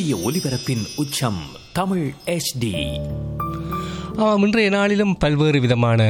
சூரிய ஒளிபரப்பின் உச்சம் தமிழ் HD ஆமாம் இன்றைய நாளிலும் பல்வேறு விதமான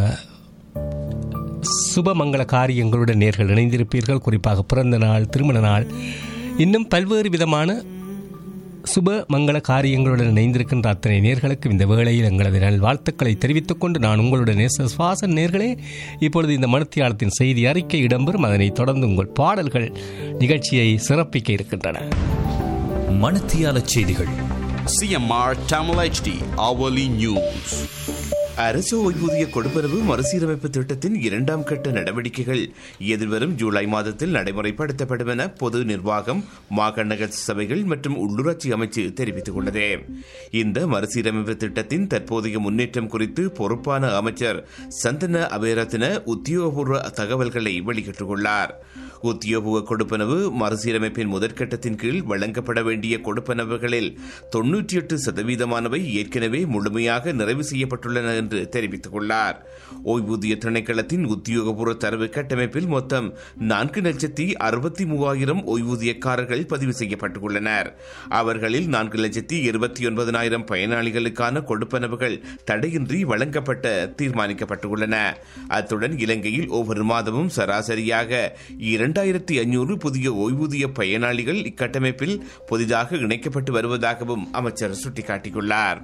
சுபமங்கள காரியங்களுடன் நேர்கள் இணைந்திருப்பீர்கள் குறிப்பாக பிறந்த நாள் திருமண நாள் இன்னும் பல்வேறு விதமான சுப மங்கள காரியங்களுடன் இணைந்திருக்கின்ற அத்தனை நேர்களுக்கு இந்த வேளையில் எங்களது நல் வாழ்த்துக்களை தெரிவித்துக் கொண்டு நான் உங்களுடைய நேச சுவாசன் நேர்களே இப்பொழுது இந்த மனத்தியாளத்தின் செய்தி அறிக்கை இடம்பெறும் அதனைத் தொடர்ந்து உங்கள் பாடல்கள் நிகழ்ச்சியை சிறப்பிக்க இருக்கின்றன மணத்தியால செய்திகள் CMR Tamil HD hourly news. அரசு ஓய்வூதிய கொடுப்பனவு மறுசீரமைப்பு திட்டத்தின் இரண்டாம் கட்ட நடவடிக்கைகள் எதிர்வரும் ஜூலை மாதத்தில் நடைமுறைப்படுத்தப்படும் என பொது நிர்வாகம் மாகாண சபைகள் மற்றும் உள்ளூராட்சி அமைச்சு தெரிவித்துள்ளது இந்த மறுசீரமைப்பு திட்டத்தின் தற்போதைய முன்னேற்றம் குறித்து பொறுப்பான அமைச்சர் சந்தன அபேரத்தின உத்தியோகபூர்வ தகவல்களை வெளியிட்டுள்ளார் உத்தியோக கொடுப்பனவு மறுசீரமைப்பின் முதற்கட்டத்தின் கீழ் வழங்கப்பட வேண்டிய கொடுப்பனவுகளில் தொன்னூற்றி எட்டு சதவீதமானவை ஏற்கனவே முழுமையாக நிறைவு செய்யப்பட்டுள்ளன என்று தெரிவித்துள்ளார் ஓய்வூதிய திணைக்களத்தின் உத்தியோகபூர்வ தரவு கட்டமைப்பில் மொத்தம் நான்கு லட்சத்தி அறுபத்தி மூவாயிரம் ஓய்வூதியக்காரர்கள் பதிவு செய்யப்பட்டுள்ளனர் அவர்களில் நான்கு லட்சத்தி இருபத்தி ஒன்பதனாயிரம் பயனாளிகளுக்கான கொடுப்பனவுகள் தடையின்றி வழங்கப்பட்ட தீர்மானிக்கப்பட்டுள்ளன அத்துடன் இலங்கையில் ஒவ்வொரு மாதமும் சராசரியாக இரண்டாயிரத்தி ஐநூறு புதிய ஓய்வூதிய பயனாளிகள் இக்கட்டமைப்பில் புதிதாக இணைக்கப்பட்டு வருவதாகவும் அமைச்சர் சுட்டிக்காட்டியுள்ளார்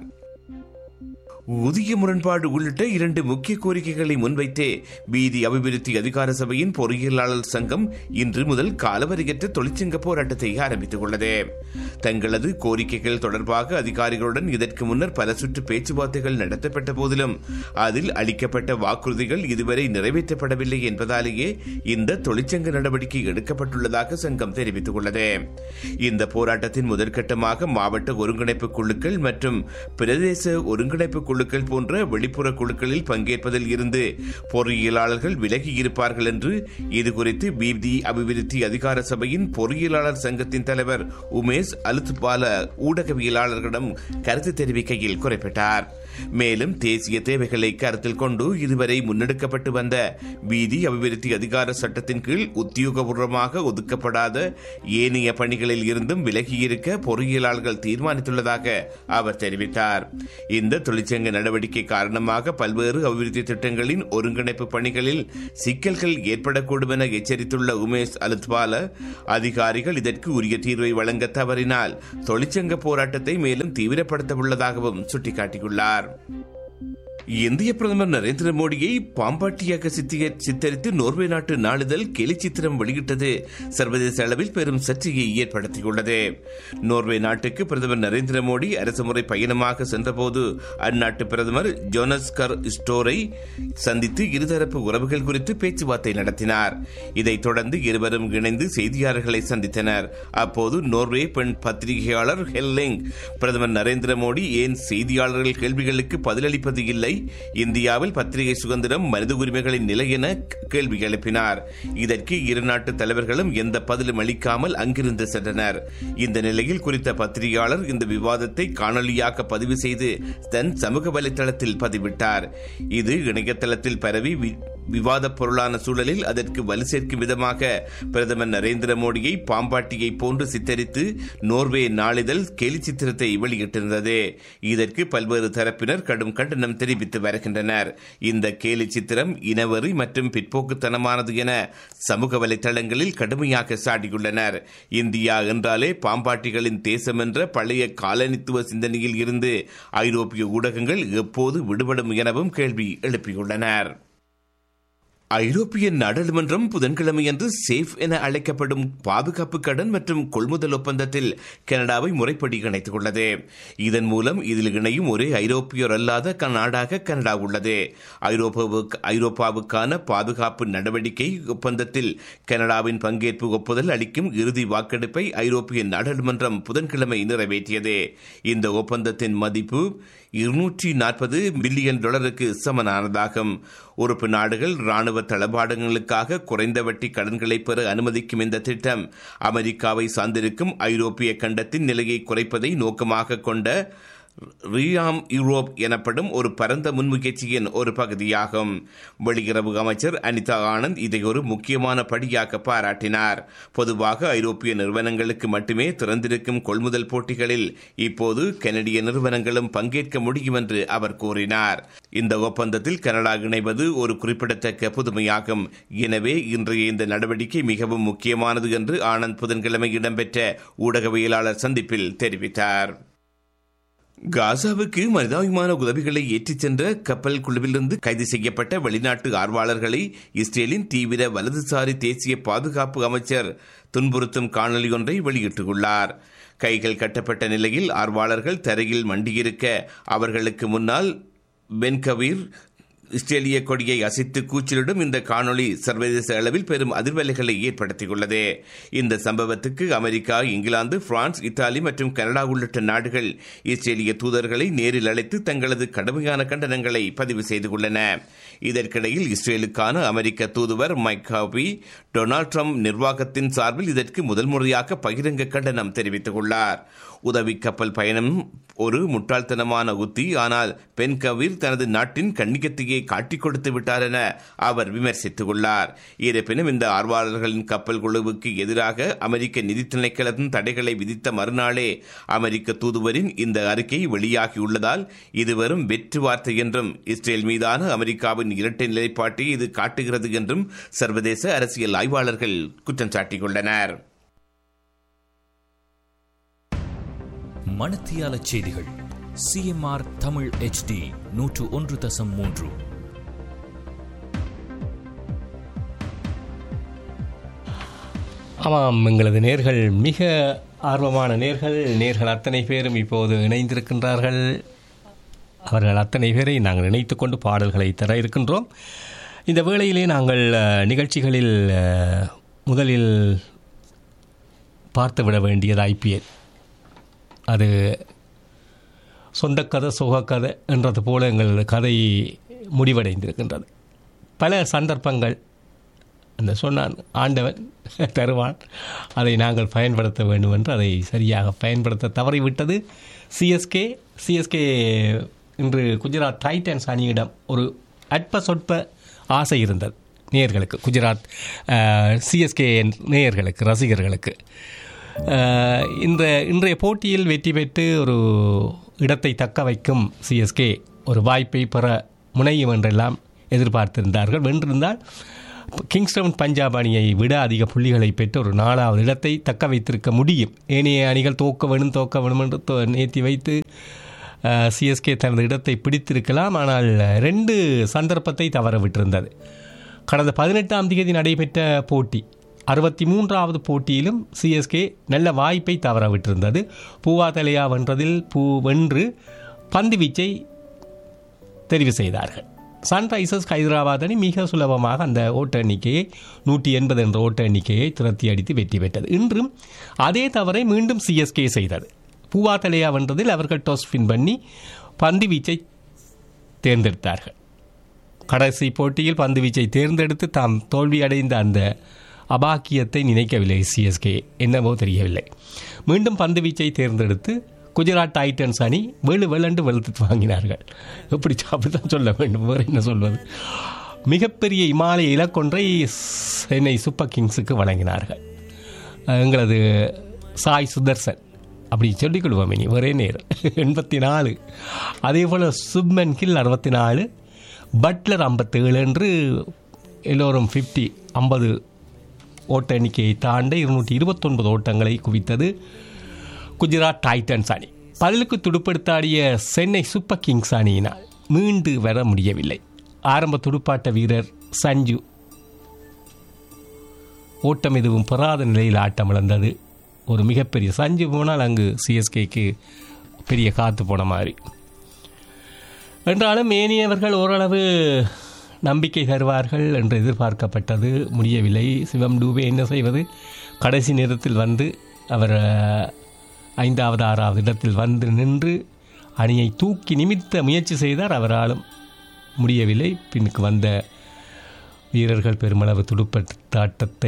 ஊதிய முரண்பாடு உள்ளிட்ட இரண்டு முக்கிய கோரிக்கைகளை முன்வைத்தே வீதி அபிவிருத்தி அதிகார சபையின் பொறியியலாளர் சங்கம் இன்று முதல் காலவரையற்ற தொழிற்சங்க போராட்டத்தை ஆரம்பித்துக் உள்ளது தங்களது கோரிக்கைகள் தொடர்பாக அதிகாரிகளுடன் இதற்கு முன்னர் பல சுற்று பேச்சுவார்த்தைகள் நடத்தப்பட்ட போதிலும் அதில் அளிக்கப்பட்ட வாக்குறுதிகள் இதுவரை நிறைவேற்றப்படவில்லை என்பதாலேயே இந்த தொழிற்சங்க நடவடிக்கை எடுக்கப்பட்டுள்ளதாக சங்கம் தெரிவித்துள்ளது இந்த போராட்டத்தின் முதற்கட்டமாக மாவட்ட ஒருங்கிணைப்பு குழுக்கள் மற்றும் பிரதேச ஒருங்கிணைப்பு குழுக்கள் போன்ற வெளிப்புற குழுக்களில் பங்கேற்பதில் இருந்து பொறியியலாளர்கள் விலகி இருப்பார்கள் என்று இதுகுறித்து பிதி அபிவிருத்தி அதிகார சபையின் பொறியியலாளர் சங்கத்தின் தலைவர் உமேஷ் அலுத்பால ஊடகவியலாளர்களிடம் கருத்து தெரிவிக்கையில் குறிப்பிட்டார் மேலும் தேசிய தேவைகளை கருத்தில் கொண்டு இதுவரை முன்னெடுக்கப்பட்டு வந்த வீதி அபிவிருத்தி அதிகார சட்டத்தின் கீழ் உத்தியோகபூர்வமாக ஒதுக்கப்படாத ஏனைய பணிகளில் இருந்தும் விலகியிருக்க பொறியியலாளர்கள் தீர்மானித்துள்ளதாக அவர் தெரிவித்தார் இந்த தொழிற்சங்க நடவடிக்கை காரணமாக பல்வேறு அபிவிருத்தி திட்டங்களின் ஒருங்கிணைப்பு பணிகளில் சிக்கல்கள் ஏற்படக்கூடும் என எச்சரித்துள்ள உமேஷ் அலுத்வால அதிகாரிகள் இதற்கு உரிய தீர்வை வழங்க தவறினால் தொழிற்சங்க போராட்டத்தை மேலும் தீவிரப்படுத்த உள்ளதாகவும் சுட்டிக்காட்டியுள்ளார் இந்திய பிரதமர் நரேந்திர மோடியை பாம்பாட்டியாக சித்திய சித்தரித்து நோர்வே நாட்டு நாளிதழ் கேலி சித்திரம் வெளியிட்டது சர்வதேச அளவில் பெரும் சர்ச்சையை ஏற்படுத்தியுள்ளது நோர்வே நாட்டுக்கு பிரதமர் நரேந்திர மோடி அரசுமுறை பயணமாக சென்றபோது அந்நாட்டு பிரதமர் ஜோனஸ் கர் ஸ்டோரை சந்தித்து இருதரப்பு உறவுகள் குறித்து பேச்சுவார்த்தை நடத்தினார் இதைத் தொடர்ந்து இருவரும் இணைந்து செய்தியாளர்களை சந்தித்தனர் அப்போது நோர்வே பெண் பத்திரிகையாளர் ஹெல்லிங் பிரதமர் நரேந்திர மோடி ஏன் செய்தியாளர்கள் கேள்விகளுக்கு பதிலளிப்பது இல்லை இந்தியாவில் பத்திரிகை சுதந்திரம் மனித உரிமைகளின் நிலை என கேள்வி எழுப்பினார் இதற்கு இரு நாட்டு தலைவர்களும் எந்த பதிலும் அளிக்காமல் அங்கிருந்து சென்றனர் இந்த நிலையில் குறித்த பத்திரிகையாளர் இந்த விவாதத்தை காணொலியாக பதிவு செய்து தன் சமூக வலைதளத்தில் பதிவிட்டார் இது இணையதளத்தில் பரவி விவாத பொருளான சூழலில் அதற்கு வலு சேர்க்கும் விதமாக பிரதமர் நரேந்திர மோடியை பாம்பாட்டியை போன்று சித்தரித்து நோர்வே நாளிதழ் கேலி சித்திரத்தை வெளியிட்டிருந்தது இதற்கு பல்வேறு தரப்பினர் கடும் கண்டனம் தெரிவித்து வருகின்றனர் இந்த கேலி சித்திரம் இனவெறி மற்றும் பிற்போக்குத்தனமானது என சமூக வலைதளங்களில் கடுமையாக சாடியுள்ளனர் இந்தியா என்றாலே பாம்பாட்டிகளின் தேசம் என்ற பழைய காலனித்துவ சிந்தனையில் இருந்து ஐரோப்பிய ஊடகங்கள் எப்போது விடுபடும் எனவும் கேள்வி எழுப்பியுள்ளனர் ஐரோப்பிய நாடாளுமன்றம் புதன்கிழமையன்று சேஃப் என அழைக்கப்படும் பாதுகாப்பு கடன் மற்றும் கொள்முதல் ஒப்பந்தத்தில் கனடாவை முறைப்படி இணைத்துக் கொள்ளது இதன் மூலம் இதில் இணையும் ஒரே ஐரோப்பியர் அல்லாத நாடாக கனடா உள்ளது ஐரோப்பாவுக்கு ஐரோப்பாவுக்கான பாதுகாப்பு நடவடிக்கை ஒப்பந்தத்தில் கனடாவின் பங்கேற்பு ஒப்புதல் அளிக்கும் இறுதி வாக்கெடுப்பை ஐரோப்பிய நாடாளுமன்றம் புதன்கிழமை நிறைவேற்றியது இந்த ஒப்பந்தத்தின் மதிப்பு இருநூற்றி நாற்பது பில்லியன் டாலருக்கு சமனானதாகும் உறுப்பு நாடுகள் ராணுவ தளபாடங்களுக்காக குறைந்த வட்டி கடன்களை பெற அனுமதிக்கும் இந்த திட்டம் அமெரிக்காவை சார்ந்திருக்கும் ஐரோப்பிய கண்டத்தின் நிலையை குறைப்பதை நோக்கமாக கொண்ட ரியாம் யூரோப் எனப்படும் ஒரு பரந்த முன்முயற்சியின் ஒரு பகுதியாகும் வெளியுறவு அமைச்சர் அனிதா ஆனந்த் இதை ஒரு முக்கியமான படியாக பாராட்டினார் பொதுவாக ஐரோப்பிய நிறுவனங்களுக்கு மட்டுமே திறந்திருக்கும் கொள்முதல் போட்டிகளில் இப்போது கனடிய நிறுவனங்களும் பங்கேற்க முடியும் என்று அவர் கூறினார் இந்த ஒப்பந்தத்தில் கனடா இணைவது ஒரு குறிப்பிடத்தக்க புதுமையாகும் எனவே இன்றைய இந்த நடவடிக்கை மிகவும் முக்கியமானது என்று ஆனந்த் புதன்கிழமை இடம்பெற்ற ஊடகவியலாளர் சந்திப்பில் தெரிவித்தார் காசாவுக்கு மனிதாபிமான உதவிகளை ஏற்றிச் சென்ற கப்பல் குழுவிலிருந்து கைது செய்யப்பட்ட வெளிநாட்டு ஆர்வலர்களை இஸ்ரேலின் தீவிர வலதுசாரி தேசிய பாதுகாப்பு அமைச்சர் துன்புறுத்தும் காணொலி ஒன்றை வெளியிட்டுள்ளார் கைகள் கட்டப்பட்ட நிலையில் ஆர்வலர்கள் தரையில் மண்டியிருக்க அவர்களுக்கு முன்னால் பென்கவீர் இஸ்ரேலிய கொடியை அசைத்து கூச்சலிடும் இந்த காணொளி சர்வதேச அளவில் பெரும் அதிர்வலைகளை ஏற்படுத்தியுள்ளது இந்த சம்பவத்துக்கு அமெரிக்கா இங்கிலாந்து பிரான்ஸ் இத்தாலி மற்றும் கனடா உள்ளிட்ட நாடுகள் இஸ்ரேலிய தூதர்களை நேரில் அழைத்து தங்களது கடுமையான கண்டனங்களை பதிவு செய்துள்ளன இதற்கிடையில் இஸ்ரேலுக்கான அமெரிக்க தூதுவர் மைக் ஹாபி டொனால்ட் ட்ரம்ப் நிர்வாகத்தின் சார்பில் இதற்கு முதல் முறையாக பகிரங்க கண்டனம் தெரிவித்துள்ளார் உதவி கப்பல் பயணம் ஒரு முட்டாள்தனமான உத்தி ஆனால் பென் கவீர் தனது நாட்டின் கண்ணியத்தையே காட்டிக் கொடுத்து விட்டார் என அவர் விமர்சித்துள்ளார் இருப்பினும் இந்த ஆர்வலர்களின் கப்பல் குழுவுக்கு எதிராக அமெரிக்க நிதி திணைக்களத்தின் தடைகளை விதித்த மறுநாளே அமெரிக்க தூதுவரின் இந்த அறிக்கை வெளியாகியுள்ளதால் இது வெறும் வெற்று வார்த்தை என்றும் இஸ்ரேல் மீதான அமெரிக்காவின் இரட்டை நிலைப்பாட்டை இது காட்டுகிறது என்றும் சர்வதேச அரசியல் ஆய்வாளர்கள் குற்றம் சாட்டியுள்ளனர் மணத்தியால செய்திகள் சிஎம்ஆர் தமிழ் HD நூற்று ஒன்று தசம் மூன்று ஆமாம் எங்களது நேர்கள் மிக ஆர்வமான நேர்கள் நேர்கள் அத்தனை பேரும் இப்போது இணைந்திருக்கின்றார்கள் அவர்கள் அத்தனை பேரை நாங்கள் இணைத்து கொண்டு பாடல்களை தர இருக்கின்றோம் இந்த வேளையிலே நாங்கள் அஹ், நிகழ்ச்சிகளில் அஹ், முதலில் பார்த்துவிட வேண்டியது ஐபிஎல் அது சொந்த கதை சுகக்கதை என்றது போல எங்கள் கதை முடிவடைந்திருக்கின்றது பல சந்தர்ப்பங்கள் அந்த சொன்னான் ஆண்டவன் தருவான் அதை நாங்கள் பயன்படுத்த வேண்டும் என்று அதை சரியாக பயன்படுத்த தவறிவிட்டது சிஎஸ்கே சிஎஸ்கே இன்று குஜராத் டைட்டன்ஸ் அணியிடம் ஒரு அற்ப சொற்ப ஆசை இருந்தது நேயர்களுக்கு குஜராத் சிஎஸ்கே நேயர்களுக்கு ரசிகர்களுக்கு அஹ், இந்த இன்றைய போட்டியில் வெற்றி பெற்று ஒரு இடத்தை தக்க வைக்கும் சிஎஸ்கே ஒரு வாய்ப்பை பெற முனையும் என்றெல்லாம் எதிர்பார்த்திருந்தார்கள் வென்றிருந்தால் கிங்ஸ்டவுன் பஞ்சாப் அணியை விட அதிக புள்ளிகளை பெற்று ஒரு நாலாவது இடத்தை தக்க வைத்திருக்க முடியும் ஏனைய அணிகள் தோக்க வேணும் தோக்க வேணும் என்று தோ- நேத்தி வைத்து சிஎஸ்கே தனது இடத்தை பிடித்திருக்கலாம் ஆனால் ரெண்டு சந்தர்ப்பத்தை தவற விட்டிருந்தது கடந்த பதினெட்டாம் தேதி நடைபெற்ற போட்டி அறுபத்தி மூன்றாவது போட்டியிலும் சிஎஸ்கே நல்ல வாய்ப்பை தவற விட்டிருந்தது பூவா தலையா வென்றதில் பூ வென்று பந்து வீச்சை தெரிவு செய்தார்கள் சன்ரைசர்ஸ் ஹைதராபாத் அணி மிக சுலபமாக அந்த ஓட்ட எண்ணிக்கையை நூற்றி எண்பது என்ற ஓட்ட எண்ணிக்கையை திரட்டி அடித்து வெற்றி பெற்றது இன்றும் அதே தவறை மீண்டும் சிஎஸ்கே செய்தது பூவா தலையா வென்றதில் அவர்கள் டாஸ் வின் பண்ணி பந்து வீச்சை தேர்ந்தெடுத்தார்கள் கடைசி போட்டியில் பந்து வீச்சை தேர்ந்தெடுத்து தாம் தோல்வி அடைந்த அந்த அபாக்கியத்தை நினைக்கவில்லை சிஎஸ்கே என்னவோ தெரியவில்லை மீண்டும் பந்து வீச்சை தேர்ந்தெடுத்து குஜராத் டைட்டன்ஸ் அணி வெளு வெளண்டு வெளுத்து வாங்கினார்கள் எப்படி அப்படித்தான் சொல்ல வேண்டும் வேறு என்ன சொல்வது மிகப்பெரிய இமாலய இலக்கொன்றை சென்னை சூப்பர் கிங்ஸுக்கு வழங்கினார்கள் எங்களது சாய் சுதர்சன் அப்படி சொல்லிக்கொள்வோம் இனி ஒரே நேரம் எண்பத்தி நாலு அதே போல் சுப்மன் கில் அறுபத்தி நாலு பட்லர் ஐம்பத்தேழு என்று எல்லோரும் ஃபிஃப்டி ஐம்பது ஓட்ட எண்ணிக்கையை தாண்ட இருநூற்றி இருபத்தொன்பது ஓட்டங்களை குவித்தது குஜராத் டைட்டன்ஸ் அணி பதிலுக்கு துடுப்படுத்தாடிய சென்னை சூப்பர் கிங்ஸ் அணியினால் மீண்டு வர முடியவில்லை ஆரம்ப துடுப்பாட்ட வீரர் சஞ்சு ஓட்டம் எதுவும் பெறாத நிலையில் ஆட்டம் இழந்தது ஒரு மிகப்பெரிய சஞ்சு போனால் அங்கு சிஎஸ்கேக்கு பெரிய காத்து போன மாதிரி என்றாலும் ஏனியவர்கள் ஓரளவு நம்பிக்கை தருவார்கள் என்று எதிர்பார்க்கப்பட்டது முடியவில்லை சிவம் டூபே என்ன செய்வது கடைசி நேரத்தில் வந்து அவர் அஹ், ஐந்தாவது ஆறாவது இடத்தில் வந்து நின்று அணியை தூக்கி நிமித்த முயற்சி செய்தார் அவராலும் முடியவில்லை பின்னுக்கு வந்த வீரர்கள் பெருமளவு துடுப்பாட்டத்தை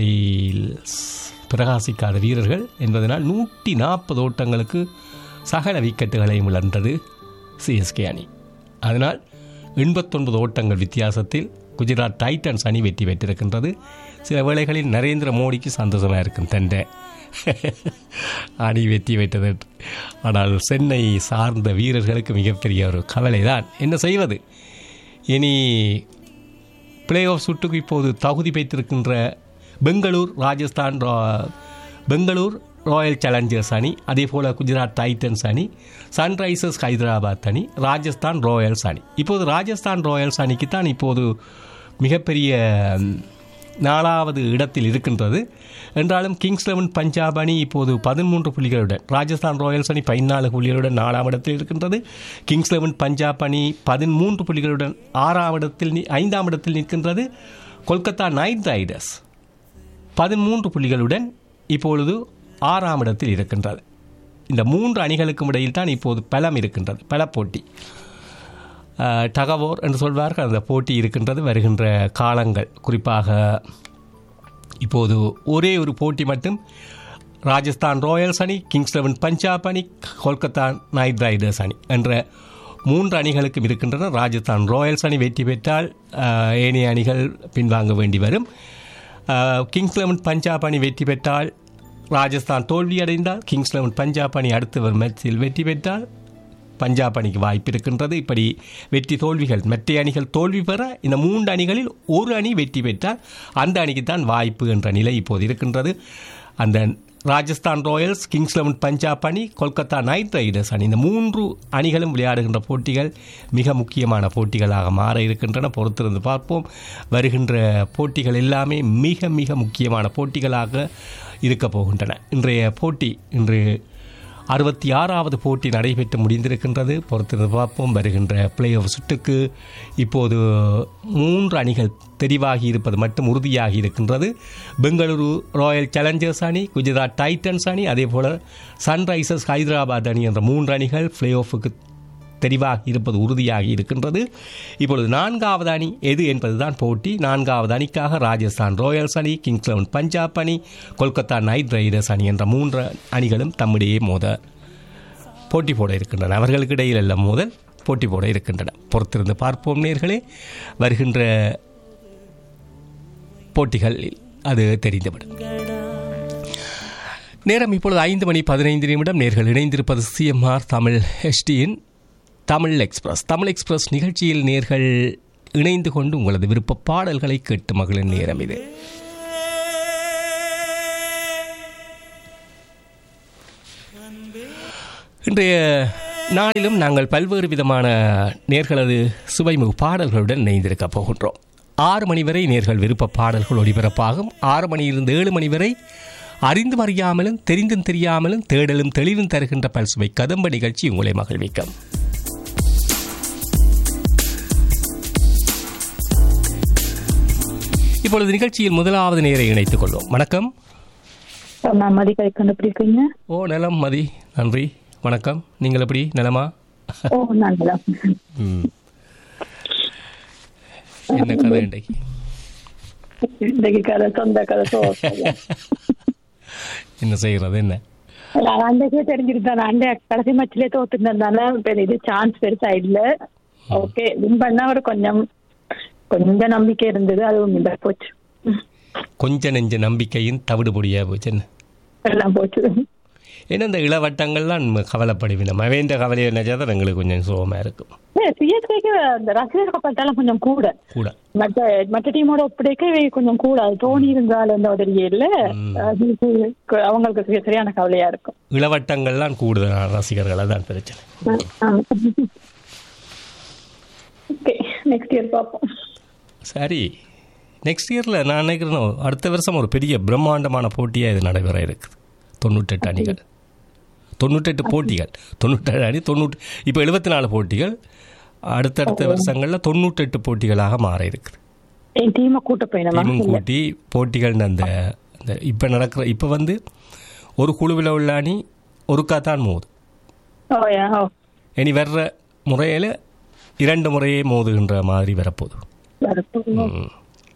பிரகாசிக்காத வீரர்கள் என்பதனால் நூற்றி நாற்பது ஓட்டங்களுக்கு சகல விக்கெட்டுகளையும் இழந்தது சிஎஸ்கே அணி அதனால் எண்பத்தொன்பது ஓட்டங்கள் வித்தியாசத்தில் குஜராத் டைட்டன்ஸ் அணி வெற்றி பெற்றிருக்கின்றது சில வேளைகளில் நரேந்திர மோடிக்கு சந்தோஷமாக இருக்கும் தண்டை அணி வெற்றி பெற்றது ஆனால் சென்னை சார்ந்த வீரர்களுக்கு மிகப்பெரிய ஒரு கவலை தான் என்ன செய்வது இனி பிளே ஆஃப் சுட்டுக்கு இப்போது தகுதி பெற்றிருக்கின்ற பெங்களூர் ராஜஸ்தான் ரா- பெங்களூர் ராயல் சேலஞ்சர்ஸ் அணி அதே போல் குஜராத் டைட்டன்ஸ் அணி சன்ரைசர்ஸ் ஹைதராபாத் அணி ராஜஸ்தான் ராயல்ஸ் அணி இப்போது ராஜஸ்தான் ராயல்ஸ் அணிக்கு தான் இப்போது மிகப்பெரிய ம், நாலாவது இடத்தில் இருக்கின்றது என்றாலும் கிங்ஸ் லெவன் பஞ்சாப் அணி இப்போது பதிமூன்று புள்ளிகளுடன் ராஜஸ்தான் ராயல்ஸ் அணி பதினாலு புள்ளிகளுடன் நாலாம் இடத்தில் இருக்கின்றது கிங்ஸ் லெவன் பஞ்சாப் அணி பதிமூன்று புள்ளிகளுடன் ஆறாம் இடத்தில் நி- ஐந்தாம் இடத்தில் நிற்கின்றது கொல்கத்தா நைட் ரைடர்ஸ் பதிமூன்று புள்ளிகளுடன் இப்பொழுது ஆறாம் இடத்தில் இருக்கின்றது இந்த மூன்று அணிகளுக்கும் இடையில் தான் இப்போது பலம் இருக்கின்றது பல போட்டி அஹ், டகவோர் என்று சொல்வார்கள் அந்த போட்டி இருக்கின்றது வருகின்ற காலங்கள் குறிப்பாக இப்போது ஒரே ஒரு போட்டி மட்டும் ராஜஸ்தான் ராயல்ஸ் அணி கிங்ஸ் லெவன் பஞ்சாப் அணி கொல்கத்தா நைட் ரைடர்ஸ் அணி என்ற மூன்று அணிகளுக்கும் இருக்கின்றன ராஜஸ்தான் ராயல்ஸ் அணி வெற்றி பெற்றால் அஹ், ஏனைய அணிகள் பின்வாங்க வேண்டி வரும் அஹ், கிங்ஸ் லெவன் பஞ்சாப் அணி வெற்றி பெற்றால் ராஜஸ்தான் தோல்வியடைந்தால் கிங்ஸ் லெவன் பஞ்சாப் அணி அடுத்த ஒரு மேட்சில் வெற்றி பெற்றால் பஞ்சாப் அணிக்கு வாய்ப்பு இருக்கின்றது இப்படி வெற்றி தோல்விகள் மற்ற அணிகள் தோல்வி பெற இந்த மூன்று அணிகளில் ஒரு அணி வெற்றி பெற்றால் அந்த அணிக்கு தான் வாய்ப்பு என்ற நிலை இப்போது இருக்கின்றது அந்த Rajasthan royals kings eleven Punjab அணி கொல்கத்தா நைட் ரைடர்ஸ் அணி இந்த மூன்று அணிகளும் விளையாடுகின்ற போட்டிகள் மிக முக்கியமான போட்டிகளாக மாற இருக்கின்றன பொறுத்திருந்து பார்ப்போம் வருகின்ற போட்டிகள் எல்லாமே மிக மிக முக்கியமான போட்டிகளாக இருக்கப் போகின்றன இன்றைய போட்டி இன்று அறுபத்தி ஆறாவது போட்டி நடைபெற்று முடிந்திருக்கின்றது பொறுத்திருந்து பார்ப்போம் வருகின்ற பிளே ஆஃப் சுற்றுக்கு இப்போது மூன்று அணிகள் தெரிவாகி இருப்பது மட்டும் உறுதியாகி இருக்கின்றது பெங்களூரு ராயல் சேலஞ்சர்ஸ் அணி குஜராத் டைட்டன்ஸ் அணி அதே போல சன்ரைசர்ஸ் ஹைதராபாத் அணி என்ற மூன்று அணிகள் பிளே ஆஃபுக்கு தெரிவாகி இருப்பது உறுதியாகி இருக்கின்றது இப்பொழுது நான்காவது அணி எது என்பதுதான் போட்டி நான்காவது அணிக்காக ராஜஸ்தான் ராயல்ஸ் அணி கிங்ஸ் லெவன் பஞ்சாப் அணி கொல்கத்தா நைட் ரைடர்ஸ் அணி என்ற மூன்று அணிகளும் தம்மிடையே மோத போட்டி போட இருக்கின்றன அவர்களுக்கு இடையில் எல்லாம் மோதல் போட்டி போட இருக்கின்றன பொறுத்திருந்து பார்ப்போம் நேர்களே வருகின்ற போட்டிகளில் அது தெரிந்துவிடும் நேரம் இப்பொழுது ஐந்து மணி பதினைந்து நிமிடம் நேர்கள் இணைந்திருப்பது சிஎம்ஆர் தமிழ் ஹெச்டியின் தமிழ் எக்ஸ்பிரஸ் தமிழ் எக்ஸ்பிரஸ் நிகழ்ச்சியில் நேர்கள் இணைந்து கொண்டு உங்களது விருப்ப பாடல்களை கேட்டு மகளின் நேரம் இது இன்றைய நாளிலும் நாங்கள் பல்வேறு விதமான நேர்களது சுவைமிகு பாடல்களுடன் இணைந்திருக்கப் போகின்றோம் ஆறு மணி வரை நேர்கள் விருப்ப பாடல்கள் ஒளிபரப்பாகும் ஆறு மணியிலிருந்து ஏழு மணி வரை அறிந்தும் அறியாமலும் தெரிந்தும் தெரியாமலும் தேடலும் தெளிவும் தருகின்ற பல்சுவை கதம்ப நிகழ்ச்சி உங்களை மகிழ்விக்கும் இப்பொழுது நிகழ்ச்சியில் முதலாவது நேரை இணைத்துக் கொள்வோம் வணக்கம் நான் மதிக்கை கண்டுபிடிப்பீங்க ஓ நலம் மதி நன்றி வணக்கம் நீங்கள் எப்படி நலமா ஓ நல்லா ம். என்ன கதை இன்றைக்கு இன்றைக்கு கதை சொந்த கதை சோ என்ன செய்கிறது என்ன நான் அன்றைக்கே தெரிஞ்சிருந்தேன் நான் அண்டை கடைசி மேட்ச்லயே தோத்துருந்ததால பெரிய இது சான்ஸ் பெருசா இல்ல ஓகே வின் பண்ணா ஒரு கொஞ்சம் கொஞ்சம் நம்பிக்கை இருந்தது அதுவும் இல்ல போச்சு கொஞ்ச நெஞ்ச நம்பிக்கையின் தவிடு பொடியா போச்சு என்ன எல்லாம் போச்சு ஏன்னா இந்த இளவட்டங்கள்லாம் நம்ம கவலைப்படுவினோம் அவன் கவலையை நினைச்சா தான் எங்களுக்கு கொஞ்சம் சுகமாக இருக்கும் சிஎஸ்கேக்கு அந்த ரசிகர் கப்பட்டாலும் கொஞ்சம் கூட கூட மற்ற மற்ற டீமோட ஒப்படைக்க இவை கொஞ்சம் கூட அது தோனி இருந்தால் எந்த உதவியே இல்ல அது அவங்களுக்கு சரி- சரியான கவலையா இருக்கும் இளவட்டங்கள்லாம் கூடுதலான ரசிகர்கள் தான் பிரச்சனை ஓகே நெக்ஸ்ட் இயர் பார்ப்போம் சரி நெக்ஸ்ட் இயரில் நான் நினைக்கிறேன் அடுத்த வருஷம் ஒரு பெரிய பிரம்மாண்டமான போட்டியாக இது நடைபெற இருக்குது தொண்ணூற்றெட்டு அணிகள் தொண்ணூற்றெட்டு போட்டிகள் தொண்ணூற்றேழு அணி தொண்ணூற்றி இப்போ எழுபத்தி நாலு போட்டிகள் அடுத்தடுத்த வருஷங்களில் தொண்ணூற்றெட்டு போட்டிகளாக மாற இருக்குது என் டீமை கூட்ட போயினமா டீமும் கூட்டி போட்டிகள் அந்த அந்த இப்போ நடக்கிற இப்போ வந்து ஒரு குழுவில் உள்ள அணி ஒருக்கா தான் மோது ஓ யா ஓ இனி வர்ற முறையில் இரண்டு முறையே மோதுகின்ற மாதிரி வரப்போகுது வரட்டும். ம்.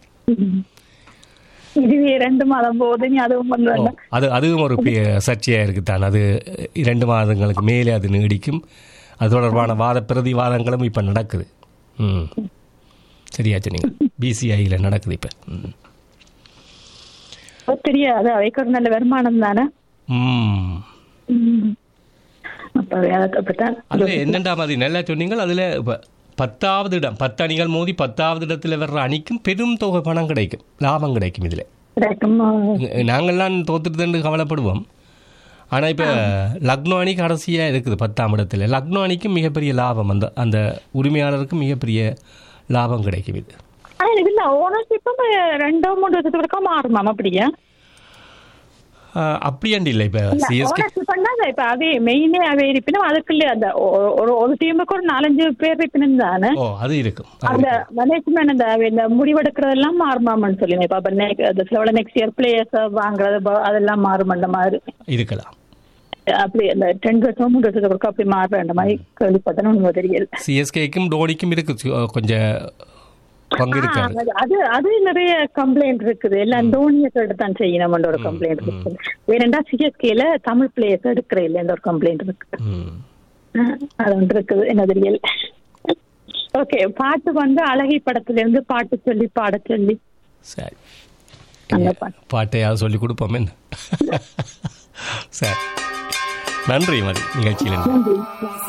இதுவே ரெண்டு மாதம் போகுது நீ அதுவும் பண்ண ஓ, வேண்டாம் அது அதுவும் ஒரு பெரிய சர்ச்சையாக இருக்குதான் அது இரண்டு மாதங்களுக்கு மேலே அது நீடிக்கும் அது தொடர்பான வாத பிரதிவாதங்களும் இப்போ நடக்குது ம் சரியாச்சு நீங்கள் பிசிஐயில் நடக்குது இப்போ ம் அது தெரியாது அவைக்கு ஒரு நல்ல வருமானம் தானே ம் ம். அப்ப அதை அப்படித்தான் அதில் என்னென்ன மாதிரி நல்லா சொன்னீங்கள் அதில் இப்போ பத்தாவது இடம் பத்து அணிகள் மோதி பத்தாவது இடத்துல வர்ற அணிக்கும் பெரும் தொகை பணம் கிடைக்கும் லாபம் கிடைக்கும் இதில் கிடைக்கும் நாங்கள்லாம் தோத்துட்டுன்னு கவலைப்படுவோம் ஆனால் இப்போ லக்னோ அணி கடைசியாக இருக்குது பத்தாம் இடத்துல லக்னோ அணிக்கும் மிகப்பெரிய லாபம் அந்த அந்த உரிமையாளருக்கும் மிகப்பெரிய லாபம் கிடைக்கும் இது ஆனா எனக்கு இல்ல ஓனர்ஷிப்பும் ரெண்டோ மூணு வருஷத்துக்கு மாறுமாம் அப்படியா ஆஹ், அப்படியாண்டி இல்லை இப்போ சிஎஸ்கே ஓனர்ஷிப் பண்ணா இப்ப அதே மெயினே அவே இருப்பினும் அதுக்குள்ளே அந்த ஒ- ஒரு ஒரு டீமுக்கு ஒரு நாலஞ்சு பேர் இருப்பினும் தானே ஓ அது இருக்கும் அது அந்த இருக்கும். மேனேஜ்மெண்ட் அந்த இந்த முடிவெடுக்கிறதெல்லாம் மாறுமாமன்னு சொல்லி இப்ப அப்ப நெக்- அது சில நெக்ஸ்ட் இயர் பிளேயர்ஸ் வாங்குறது ப- அதெல்லாம் மாறும் அந்த மாதிரி இருக்கலாம் அப்படி அந்த ரெண்டு வருஷம் மூணு வருஷத்துக்கு அப்படி மாறுற அந்த மாதிரி கேள்விப்பட்டேன்னு உண்மை தெரியல சிஎஸ்கேக்கும் டோனிக்கும் இருக்கு சி- கொஞ்சம் பங்கு ஆ, இருக்காது அது- அது அது நிறைய கம்ப்ளைண்ட் இருக்குது எல்லாம் தோனியை தான் செய்யணும் ஒரு கம்ப்ளைண்ட் இருக்குது வேறண்டா சிஎஸ்கேல தமிழ் பிளேயர்ஸ் எடுக்கிற இல்ல ஒரு கம்ப்ளைண்ட் இருக்கு ம் ஆ, அது ஒன்று இருக்குது என்ன தெரியல ஓகே பாட்டு வந்து அழகி படத்துல இருந்து பாட்டு சொல்லி பாட சொல்லி சரி அந்த பாட்டு பாட்டையாவது சொல்லி கொடுப்போம் என்ன சரி நன்றி மதி நிகழ்ச்சியில் நன்றி.